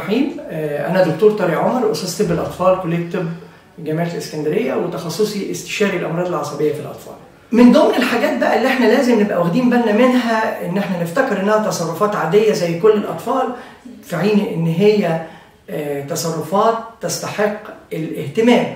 الرحيم آه، أنا دكتور طارق عمر أستاذ طب الأطفال كلية طب جامعة الإسكندرية وتخصصي استشاري الأمراض العصبية في الأطفال. من ضمن الحاجات بقى اللي احنا لازم نبقى واخدين بالنا منها ان احنا نفتكر انها تصرفات عادية زي كل الأطفال في حين ان هي آه، تصرفات تستحق الاهتمام.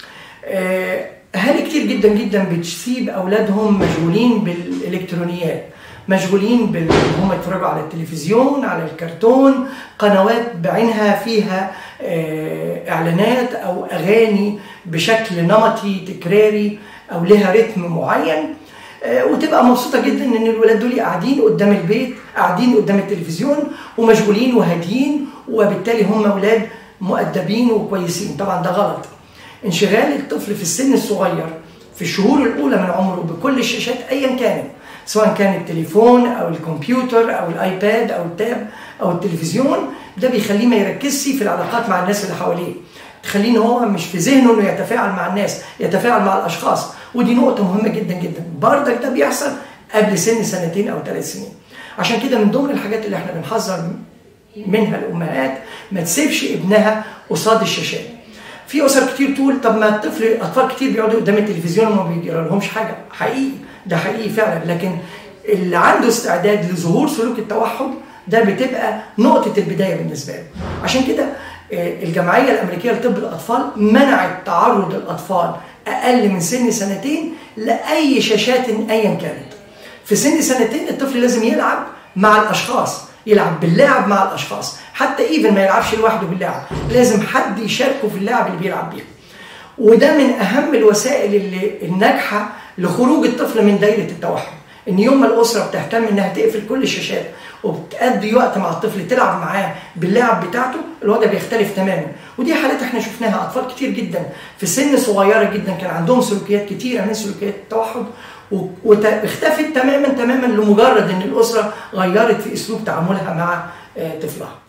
آه، اهالي كتير جدا جدا بتسيب اولادهم مشغولين بالالكترونيات مشغولين بال هم يتفرجوا على التلفزيون على الكرتون قنوات بعينها فيها آه، اعلانات او اغاني بشكل نمطي تكراري او لها رتم معين آه، وتبقى مبسوطه جدا ان الولاد دول قاعدين قدام البيت قاعدين قدام التلفزيون ومشغولين وهاديين وبالتالي هم اولاد مؤدبين وكويسين طبعا ده غلط انشغال الطفل في السن الصغير في الشهور الاولى من عمره بكل الشاشات ايا كانت سواء كان التليفون او الكمبيوتر او الايباد او التاب او التلفزيون ده بيخليه ما يركزش في العلاقات مع الناس اللي حواليه تخليه ان هو مش في ذهنه انه يتفاعل مع الناس يتفاعل مع الاشخاص ودي نقطه مهمه جدا جدا بردك ده بيحصل قبل سن سنتين او ثلاث سنين عشان كده من ضمن الحاجات اللي احنا بنحذر منها الامهات ما تسيبش ابنها قصاد الشاشات في اسر كتير تقول طب ما الطفل اطفال كتير بيقعدوا قدام التلفزيون وما بيجرى لهمش حاجه حقيقي ده حقيقي فعلا لكن اللي عنده استعداد لظهور سلوك التوحد ده بتبقى نقطه البدايه بالنسبه له عشان كده آه، الجمعيه الامريكيه لطب الاطفال منعت تعرض الاطفال اقل من سن سنتين لاي شاشات ايا كانت في سن سنتين الطفل لازم يلعب مع الاشخاص يلعب باللعب مع الاشخاص حتى ايفن ما يلعبش لوحده باللعب لازم حد يشاركه في اللعب اللي بيلعب بيها وده من اهم الوسائل اللي الناجحه لخروج الطفل من دايره التوحد ان يوم ما الاسره بتهتم انها تقفل كل الشاشات وبتقضي وقت مع الطفل تلعب معاه باللعب بتاعته الوضع بيختلف تماما ودي حالات احنا شفناها اطفال كتير جدا في سن صغيره جدا كان عندهم سلوكيات كتيره من سلوكيات التوحد و- واختفت تماما تماما لمجرد ان الاسره غيرت في اسلوب تعاملها مع آه، طفلها